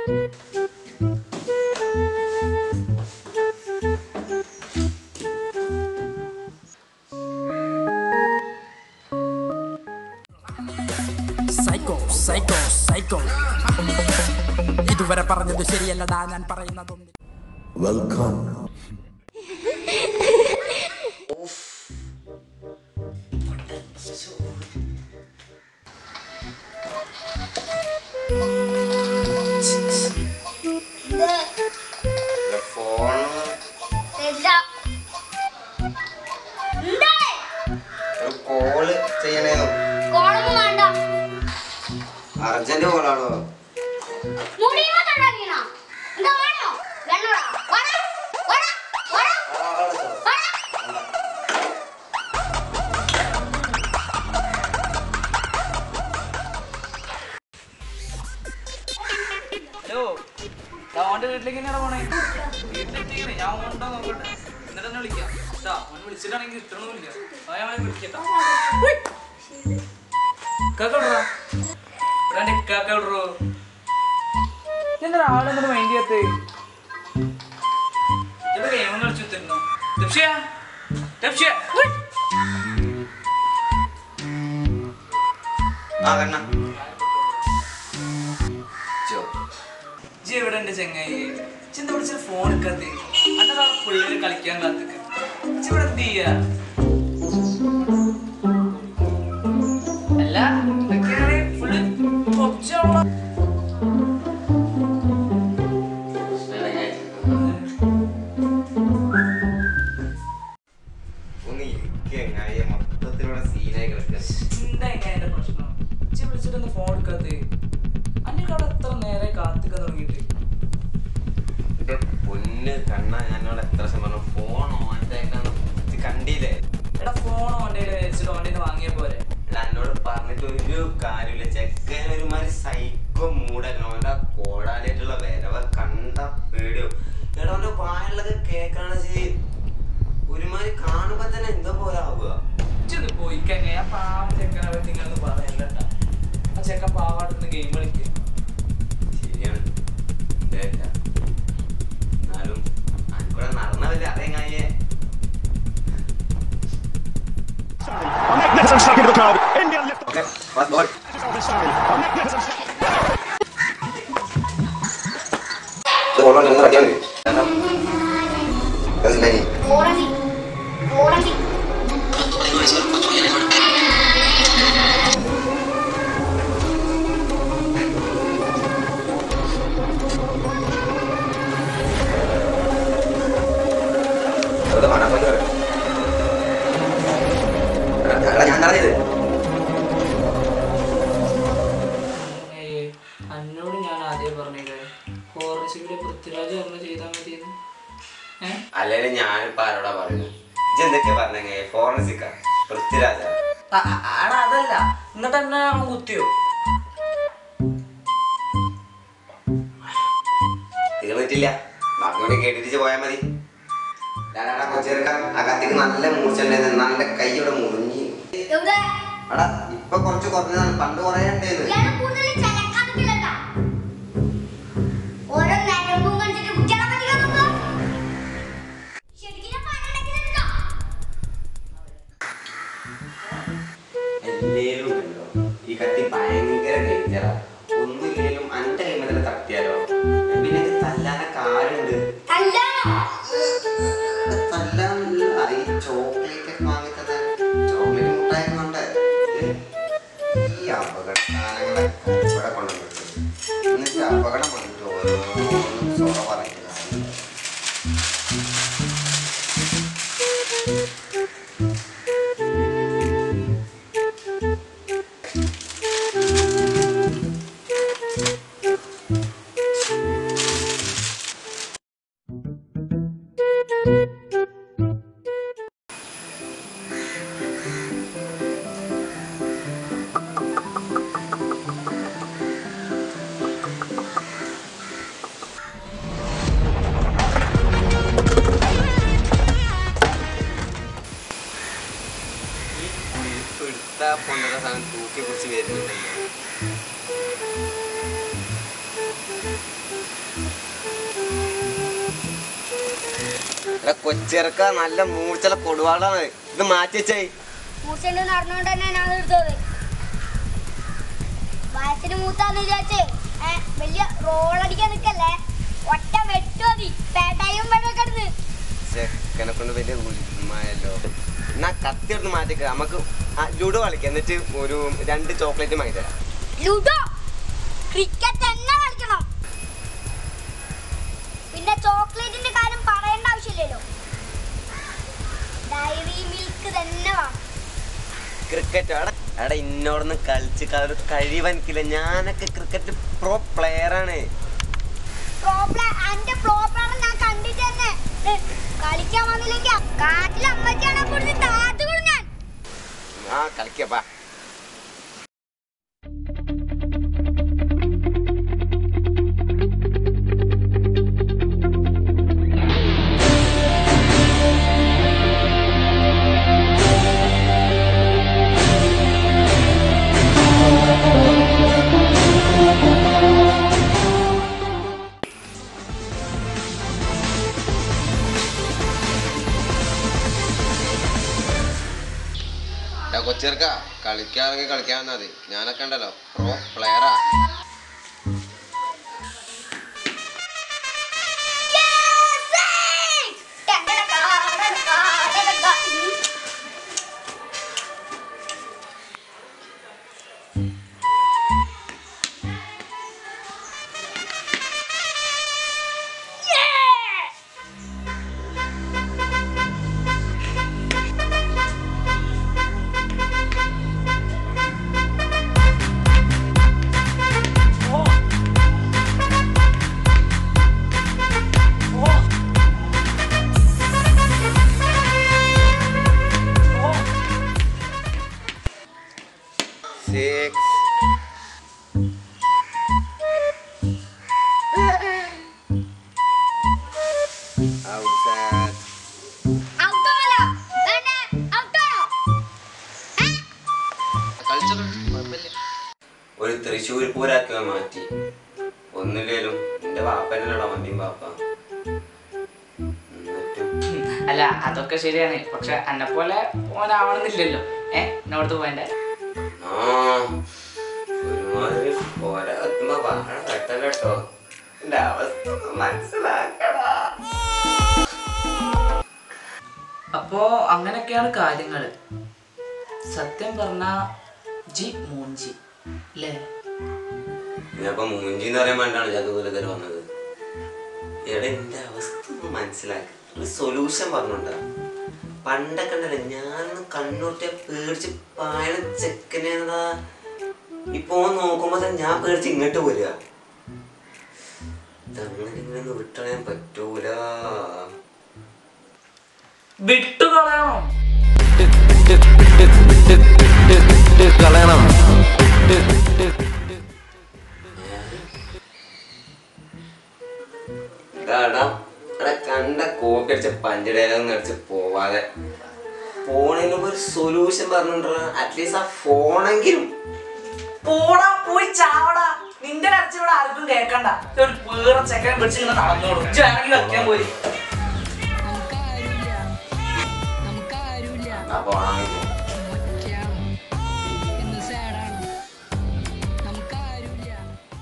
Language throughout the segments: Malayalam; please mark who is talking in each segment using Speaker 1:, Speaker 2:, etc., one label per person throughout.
Speaker 1: സൈക്കോ സൈക്കോ സൈക്കോ ഇതുവരെ പറഞ്ഞത് ശരിയല്ലടാ ഞാൻ പറയുന്നതൊന്നും
Speaker 2: Welcome.
Speaker 3: കോള് ചെയ്യണേനോ
Speaker 4: കോളൊന്നും വേണ്ട
Speaker 3: അർജന്റ് കോളാണോ
Speaker 4: മുടിയുമ്പോ തൊണ്ടടിക്കണോ എന്താ വേണോ വേണോടാ വേണോ വേണോ വേണോ വേണോ
Speaker 5: ഹലോ ഓന്റെ വീട്ടിലേക്ക് തന്നെയാണ് പോണേ വീട്ടിലെത്തിക്കണേ ഞാൻ ഉണ്ടോ നോക്കട്ടെ എന്നിട്ട് തന്നെ വിളിക്കാം കേട്ടാ ഓൻ വിളിച്ചിട്ടാണെങ്കിൽ കിട്ടണമെന്നില്ല അയാളെ വിളിക്കട്ടാ കാക്കവിടറാ ഇവിടെ എന്റെ കാക്കവിടറോ എന്താ ആളെന്തൊരു മൈൻഡ് ചെയ്യാത്തേ ഇവിടെ ഗെയിം കളിച്ചു തരുന്നു ദപ്ഷിയ ദപ്ഷിയ
Speaker 3: ആ കണ്ണ
Speaker 5: ഇജ്ജ് എവിടെ ഉണ്ട് ചെങ്ങായി ചിന്ത പിടിച്ച ഫോൺ എടുക്കാത്തേ അന്നതാ പിള്ളേര് കളിക്കാൻ കാത്തിക്ക് ഇജ്ജ് ഇവിടെ എന്ത് ചെയ്യാ അല്ല ഇതൊക്കെയാണ് ഫുള്ള് പൊച്ചാണോ
Speaker 3: ഒന്ന് ഇരിക്കങ്ങായ മൊത്തത്തിലൂടെ സീനായി കിടക്കുക
Speaker 5: എന്താ ഇങ്ങനെ എന്റെ പ്രശ്നം ഇജ്ജ് വിളിച്ചിട്ടൊന്ന് ഫോൺ എടുക്കാത്തേ അന്നെ അവിടെ എത്ര നേരെ കാത്തിക്കാൻ തുടങ്ങിയിട്ട്
Speaker 3: എന്റെ പൊന്ന് കണ്ണ ഞാനോട് എത്ര സമയം പറഞ്ഞു ഫോൺ ഓൻ്റെ കണ്ടില്ലേ
Speaker 5: എടാ ഫോൺ ഓൻ്റെ വെച്ചിട്ട് ഓൻ്റെ വാങ്ങിയ പോരെ
Speaker 3: എടാ, എന്നോട് പറഞ്ഞിട്ട് ഒരു കാര്യമില്ല ചെക്കൻ ഒരുമാതിരി സൈക്കോ മൂടല്ലോ അവന്റെ കോടാലായിട്ടുള്ള വരവ കണ്ട പേടിയോ എടാ അവന്റെ വായുള്ളത് കേക്കാണ് ചെയ് ഒരുമാതിരി കാണുമ്പോ തന്നെ എന്തോ പോലെ ആവുക
Speaker 5: ഇജ്ജൊന്ന് പോയി കഴിഞ്ഞാൽ ആ പാവം ചെക്കനെ പറ്റി നിങ്ങളൊന്ന് പറയല്ലട്ടാ ആ ചെക്കൻ പാവാടുന്ന് ഗെയിം കളിക്കുക
Speaker 3: ശരിയാണ് ഇതേറ്റ. എന്നാലും അനക്കൂടെ നടന്നവല്ലേ അതേങ്ങായേ
Speaker 6: A magnificent slug into the crowd. India lift
Speaker 3: okay first ball
Speaker 6: a magnificent slug.
Speaker 4: ഓറഞ്ചി ഓറഞ്ചി
Speaker 3: ഞാൻ പറഞ്ഞത്
Speaker 5: ഏയ്, അന്നോട് ഞാൻ ആദ്യം പറഞ്ഞില്ലേ ഫോറൻസിക്കിടെ പൃഥ്വിരാജ് പറഞ്ഞ ചെയ്താൽ മതിയെന്ന് ഏ
Speaker 3: അല്ലെങ്കിൽ ഞാനിപ്പോ ആരോടാ പറയുന്നത് ഇജ്ജ് എന്തൊക്കെയാ പറഞ്ഞേ ഫോറൻസിക്ക പൃഥ്വിരാജ
Speaker 5: ആ, ആ, ആടാ അതല്ല എന്നിട്ട് എന്നെ അവൻ കുത്തിയോ
Speaker 3: തീർന്നിട്ടില്ല ബാക്കി കൂടി കേട്ടിട്ട് പോയാൽ മതി ഡാടാ കൊച്ചേർക്കാൻ ആ കത്തിക്ക് നല്ല മൂർച്ചുണ്ടായിരുന്നു നല്ല കൈ ഇവിടെ മുറിഞ്ഞു
Speaker 4: എവിടെ
Speaker 3: എടാ ഇപ്പൊ കുറച്ച് കുറഞ്ഞതാണ് പണ്ട് കുറേ ഉണ്ടായിരുന്നു
Speaker 4: ഇയാള് കൂടുതൽ ചലക്കാതില്ലട്ടാ ഓരോ നരമ്പും കണ്ടിട്ട് കുട്ടികളെ പറ്റിക്കാൻ നോക്കുക ശരിക്കും ഞാൻ പണിയുണ്ടാക്കിയതാ
Speaker 3: എല്ലേലും ഉണ്ടല്ലോ ഈ കത്തി ഭയങ്കര ഡേഞ്ചറാ ഒന്നുമില്ലേലും അന്റെ കൈമതിൽ തട്ടിയാലോ പിന്നെ ഇത് തല്ലാന കാലുണ്ട്
Speaker 4: കല്യാണോ
Speaker 3: തല്ലാനല്ല ഈ ചോക്ലേറ്റ് ഒക്കെ വാങ്ങി തന്നെ ചോക്ലേറ്റ് മുട്ടായി കൊണ്ട് ഈ അപകട സാധനങ്ങളൊക്കെ ഇവിടെ കൊണ്ടുവന്നിട്ട് എന്നിട്ട് അപകടം വന്നിട്ട് ഓരോന്നും സൊറ പറയുന്നത് എടുത്താ കൊണ്ടുള്ള സാധനം തൂക്കി പിടിച്ച് വരുന്നുണ്ടല്ലോ എടാ കൊച്ചിറക്ക നല്ല മൂർച്ചല കൊടുവാളാണ് ഇത് മാറ്റി വെച്ചേ
Speaker 4: മൂച്ചണ്ട് നടന്നുകൊണ്ട് തന്നെ ഞാൻ എടുത്തത് വയസ്സിന് മൂത്താന്ന് വിചാരിച്ച് ഏ, വലിയ റോളടിക്കാൻ നിക്കല്ലേ ഒറ്റ വെട്ടുമതി പേട്ടയും പെണ്ണൊക്കെ കിടന്ന്
Speaker 3: ചെക്കനെ കൊണ്ട് വലിയ ഉൽമായല്ലോ എന്നാ കത്തി എടുത്ത് മാറ്റിക്ക നമുക്ക് ആ ലുഡോ കളിക്കാം എന്നിട്ട് ഒരു രണ്ട് ചോക്ലേറ്റ് വാങ്ങി തരാം
Speaker 4: ലുഡോ ക്രിക്കറ്റ് തന്നെ കളിക്കണം പിന്നെ ചോക്ലേറ്റിന്റെ കാര്യം പറയേണ്ട ആവശ്യമില്ലല്ലോ ഡയറി മിൽക്ക് തന്നെ വേണം
Speaker 3: ക്രിക്കറ്റ് അവിടെ അവിടെ ഇന്നോടൊന്നും കളിച്ച് കളർ കഴിവനിക്കില്ല ഞാനൊക്കെ ക്രിക്കറ്റ് പ്രോ പ്ലെയർ ആണ്
Speaker 4: പ്രോബ്ലം എന്റെ പ്രോബ്ലം ഞാൻ കണ്ടിട്ട് തന്നെ ഏ, കളിക്കാൻ വന്നില്ലെങ്കിൽ കാട്ടിൽ അമ്മച്ചാണ് കൊടുത്ത് താത്തുകൊടു ഞാൻ
Speaker 3: ആ കളിക്കപ്പാ കൊച്ചിർക്ക കളിക്കാണെങ്കിൽ കളിക്കാൻ മതി ഞാനൊക്കെ ഉണ്ടല്ലോ പ്രോ പ്ലെയറാ സിക്സ് ഔട്ട്സൈഡ് ഒരു തൃശ്ശൂർ പൂരാക്കി മാറ്റി ഒന്നില്ലേലും എന്റെ വാപ്പനല്ലടാ വണ്ടിയും വാപ്പ എന്നിട്ടും
Speaker 5: അല്ല അതൊക്കെ ശരിയാണ് പക്ഷെ എന്നെ പോലെ ഓനാവണമെന്നില്ലല്ലോ ഏ എന്നോടത്ത് പോയന്റെ
Speaker 3: ആ ഒരുമാതിരി പോര എത്തുമ്പോ വാഴ വെട്ടല്ലോ എന്റെ അവസ്ഥ ഒന്ന് മനസ്സിലാക്കടാ
Speaker 5: അപ്പോ അങ്ങനെയൊക്കെയാണ് കാര്യങ്ങള് സത്യം പറഞ്ഞ ജി മൂഞ്ചി അല്ലേ
Speaker 3: ഞാനിപ്പോ മൂഞ്ചി എന്ന് പറയാൻ വേണ്ടിയാണ് ഞാൻ അതുപോലെ തരം വന്നത് എടാ എന്റെ അവസ്ഥ ഒന്ന് മനസ്സിലാക്കി ഒരു സൊല്യൂഷൻ പറഞ്ഞോണ്ടാ പണ്ടൊക്കെ ഉണ്ടല്ലോ ഞാനൊന്ന് കണ്ണൂർത്തെ പേടിച്ച് പായണ ചെക്കനേതാ ഇപ്പൊ ഓൻ നോക്കുമ്പോ തന്നെ ഞാൻ പേടിച്ച് ഇങ്ങോട്ട് പോരുക ഇതങ്ങനെ ഇങ്ങനെ ഒന്ന് വിട്ടളയാൻ പറ്റൂല
Speaker 5: വിട്ടുകളയണം
Speaker 3: ഇതാടാ എടാ കണ്ട കോപ്പി അടിച്ച പഞ്ചടയിലൊന്നും അടിച്ച് പോവാതെ ഫോണിന് മുമ്പ് ഒരു സൊല്യൂഷൻ പറഞ്ഞിട്ടുണ്ടോ അറ്റ്ലീസ്റ്റ് ആ ഫോണെങ്കിലും
Speaker 5: പോടാ പോയി ചാവടാ നിന്റെ കരച്ചിൽ ഇവിടെ ആർക്കും കേക്കണ്ട ഒരു വേറെ ചെക്കനെ പിടിച്ച് ഇങ്ങനെ നടന്നോളൂ ഇജ്ജ് വേണമെങ്കിൽ കളിക്കാൻ പോയി
Speaker 2: നമുക്കാരുമില്ല നമുക്കാരുമില്ല
Speaker 3: ആ ഫോണെങ്കിൽ
Speaker 2: ഒറ്റയാണ് ഇന്ന് സാഡാണ് നമുക്കാരുമില്ല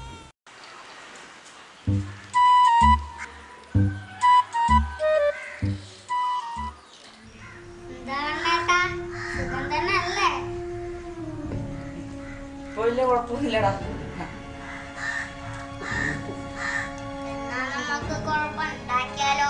Speaker 4: എന്താണ് ഏട്ടാ സുഖം തന്നെ അല്ലേ
Speaker 5: ഇപ്പൊ വലിയ കുഴപ്പമൊന്നുമില്ലടാ
Speaker 4: എന്നാ നമുക്ക് കുഴപ്പം ഉണ്ടാക്കിയാലോ